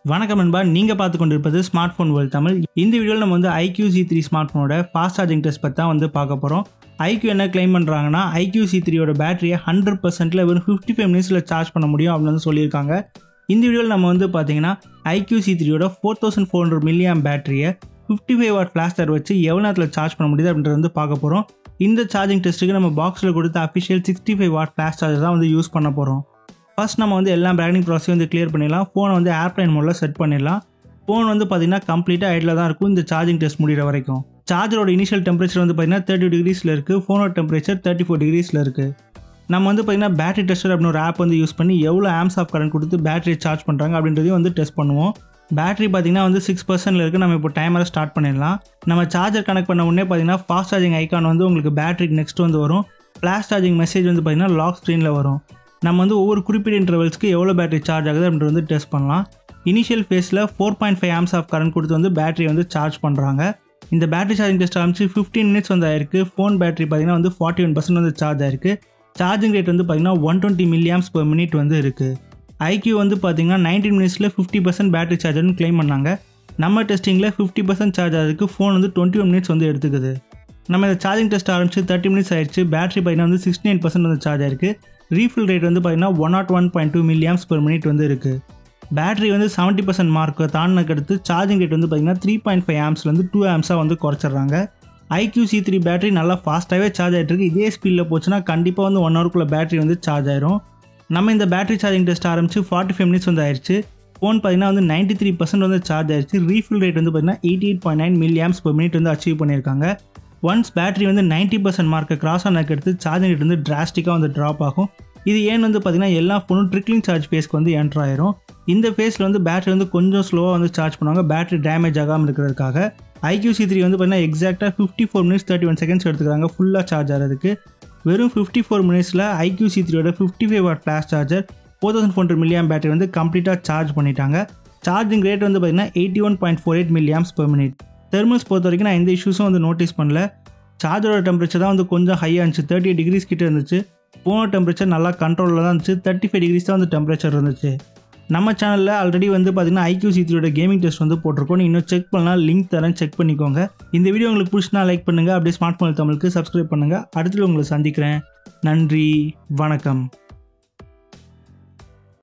வணக்கம் நண்பா நீங்கள் பார்த்து கொண்டிருப்பது ஸ்மார்ட் ஃபோன் வேர்ல்ட் தமிழ் இந்த வீடியோவில் நம்ம வந்து ஐக்யூ சி த்ரீ ஸ்மார்ட் ஃபோனோட ஃபாஸ்ட் சார்ஜிங் டெஸ்ட் பற்றி தான் வந்து பார்க்க போகிறோம் ஐக்யூ என்ன கிளைம் பண்ணுறாங்கன்னா ஐக்யூ சி த்ரீயோட பேட்டரியை ஹண்ட்ரட் பர்சன்ட்டில் வெறும் ஃபிஃப்டி ஃபைவ் மினிட்ஸில் சார்ஜ் பண்ண முடியும் அப்படின்னு வந்து சொல்லியிருக்காங்க இந்த வீடியோவில் நம்ம வந்து பார்த்தீங்கன்னா ஐக்யூ சி த்ரீயோட four thousand four hundred milliamp பேட்டரியை fifty five watt flash charge வச்சு எவ்வளோ நேரத்தில் சார்ஜ் பண்ண முடியுது அப்படின்றது வந்து பார்க்க போகிறோம் இந்த சார்ஜிங் டெஸ்ட்டுக்கு நம்ம பாக்ஸில் கொடுத்த official sixty five watt flash charger தான் வந்து யூஸ் பண்ண போகிறோம் ஃபர்ஸ்ட் நம்ம வந்து எல்லா பிராண்டிங் ப்ராசஸையும் வந்து கிளியர் பண்ணிடலாம் ஃபோனை வந்து ஏர்ப்ளைன் மோடில் செட் பண்ணிடலாம் ஃபோன் வந்து பார்த்தீங்கன்னா கம்ப்ளீட்டாக ஐடில் தான் இருக்கும் இந்த சார்ஜிங் டெஸ்ட் முடிகிற வரைக்கும் சார்ஜரோட இனிஷியல் டெம்பரேச்சர் வந்து பார்த்தீங்கன்னா தேர்ட்டி டிகிரிஸில் இருக்குது ஃபோனோட டெம்பரேச்சர் தேர்ட்டி ஃபோர் டிகிரிஸில் இருக்குது நம்ம வந்து பார்த்தீங்கன்னா பேட்டரி டெஸ்டர் அப்படின்னு ஒரு ஆப் வந்து யூஸ் பண்ணி எவ்வளோ ஆம்ஸ் ஆஃப் கரண்ட் கொடுத்து பேட்டரியை சார்ஜ் பண்ணுறாங்க அப்படின்றதையும் வந்து டெஸ்ட் பண்ணுவோம் பேட்டரி பார்த்தீங்கன்னா வந்து சிக்ஸ் பர்சன்ட்ல இருக்குது நம்ம இப்போ டைமரை ஸ்டார்ட் பண்ணிடலாம் நம்ம சார்ஜர் கனெக்ட் பண்ண உடனே பார்த்தீங்கன்னா ஃபாஸ்ட் சார்ஜிங் ஐக்கான் வந்து உங்களுக்கு பேட்டரிக்கு நெக்ஸ்ட் வந்து வரும் ஃப்ளாஷ் சார்ஜிங் மெசேஜ் வந்து பார்த்தீங்கன்னா லாக் ஸ்க்ரீனில் வரும் நம்ம வந்து ஒவ்வொரு குறிப்பிட்ட இன்டர்வல்ஸ்க்கு எவ்வளோ பேட்டரி சார்ஜ் ஆகுது அப்படின்றது வந்து டெஸ்ட் பண்ணலாம் இனிஷியல் ஃபேஸில் four point five amps of current கொடுத்து வந்து பேட்டரி வந்து சார்ஜ் பண்ணுறாங்க இந்த பேட்டரி சார்ஜிங் டெஸ்ட் ஆரம்பிச்சு ஃபிஃப்டீன் மினிட்ஸ் வந்து ஆயிருக்கு ஃபோன் பேட்டரி பார்த்தீங்கன்னா வந்து ஃபார்ட்டி ஒன் பர்சன்ட் வந்து சார்ஜ் ஆயிருக்கு சார்ஜிங் ரேட் வந்து பார்த்தீங்கன்னா one twenty milliamps per minute வந்து இருக்குது ஐக்யூ வந்து பார்த்தீங்கன்னா நைன்டீன் மினிட்ஸில் ஃபிஃப்டி பர்சன்ட் பேட்டரி சார்ஜர்னு க்ளைம் பண்ணாங்க நம்ம டெஸ்டிங்கில் ஃபிஃப்டி பர்சன்ட் சார்ஜ் ஆகிறதுக்கு ஃபோன் வந்து டுவெண்ட்டி ஒன் மினிட்ஸ் வந்து எடுத்துக்குது நம்ம இந்த சார்ஜிங் டெஸ்ட் ஆரம்பிச்சு தேர்ட்டி மினிட்ஸ் ஆயிடுச்சு பேட்டரி பார்த்தீங்கன்னா வந்து சிக்ஸ்டி நைன் பர்சன்ட் வந்து சார்ஜ் ஆயிருக்கு ரீஃபில் ரேட் வந்து பார்த்தீங்கன்னா one naught one point two milliamps per minute வந்து இருக்குது பேட்டரி வந்து செவன்ட்டி பர்சன்ட் மார்க்கை தாண்டினக்கு அடுத்து சார்ஜிங் ரேட் வந்து பார்த்தீங்கன்னா த்ரீ பாயிண்ட் ஃபைவ் ஆம்ஸ்லேருந்து டூ ஆம்ஸாக வந்து குறைச்சிட்றாங்க ஐக்யூ சி த்ரீ பேட்டரி நல்லா ஃபாஸ்ட்டாகவே சார்ஜ் ஆகிட்டு இருக்கு இதே ஸ்பீடில் போச்சுன்னா கண்டிப்பாக வந்து ஒன் ஹவருக்குள்ள பேட்டரி வந்து சார்ஜ் ஆயிரும் நம்ம இந்த பேட்டரி சார்ஜிங் டெஸ்ட் ஆரம்பிச்சு ஃபார்ட்டி ஃபைவ் மினிட்ஸ் வந்து ஆயிடுச்சு ஃபோன் பார்த்தீங்கன்னா வந்து நைன்ட்டி த்ரீ பர்சன்ட் வந்து சார்ஜ் ஆயிடுச்சு ரீஃபில் ரேட் வந்து பார்த்தீங்கன்னா eighty eight point nine milliamps per minute வந்து அச்சீவ் பண்ணியிருக்காங்க ஒன்ஸ் பேட்டரி வந்து நைன்ட்டி பர்சன்ட் மார்க்கை கிராஸ் ஆனதுக்கு அடுத்து சார்ஜிங் ரேட் வந்து டிராஸ்டிக்காக வந்து ட்ராப் ஆகும் இது ஏன் வந்து பார்த்தீங்கன்னா எல்லா ஃபோனும் ட்ரிக்லிங் சார்ஜ் ஃபேஸ்க்கு வந்து என்டர் ஆயிரும் இந்த ஃபேஸில் வந்து பேட்டரி வந்து கொஞ்சம் ஸ்லோவாக வந்து சார்ஜ் பண்ணுவாங்க பேட்டரி டேமேஜ் ஆகாமல் இருக்கிறதுக்காக ஐக்யூ சி த்ரீ வந்து பார்த்தீங்கன்னா எக்ஸாக்டாக fifty four minutes thirty one seconds எடுத்துக்கிறாங்க ஃபுல்லாக சார்ஜ் ஆகிறதுக்கு வெறும் ஃபிஃப்டி ஃபோர் மினிட்ஸில் ஐக்யூ சி த்ரீயோட fifty five watt flash charger four thousand four hundred milliamp battery வந்து கம்ப்ளீட்டாக சார்ஜ் பண்ணிட்டாங்க சார்ஜிங் ரேட் வந்து பார்த்தீங்கன்னா eighty one point four eight milliamps per minute thermals பொறுத்த வரைக்கும் நான் எந்த இஷ்யூஸும் வந்து நோட்டீஸ் பண்ணல சார்ஜரோட டெம்பரேச்சர் தான் வந்து கொஞ்சம் ஹையாக இருந்துச்சு தேர்ட்டி டிகிரிஸ் கிட்ட இருந்துச்சு போன டெம்பரேச்சர் நல்லா கண்ட்ரோலில் தான் இருந்துச்சு தேர்ட்டி ஃபைவ் டிகிரிஸ் தான் வந்து டெம்பரேச்சர் இருந்துச்சு நம்ம சேனலில் ஆல்ரெடி வந்து பார்த்தீங்கன்னா ஐக்யூ சித்தியோட கேமிங் டெஸ்ட் வந்து போட்டிருக்கோம் நீ இன்னும் செக் பண்ணலாம் லிங்க் தரேன் செக் பண்ணிக்கோங்க இந்த வீடியோ உங்களுக்கு பிடிச்சினா லைக் பண்ணுங்கள் அப்படியே ஸ்மார்ட் ஃபோன் தமிழுக்கு சப்ஸ்கிரைப் பண்ணுங்கள் அடுத்து உங்களை சந்திக்கிறேன் நன்றி வணக்கம்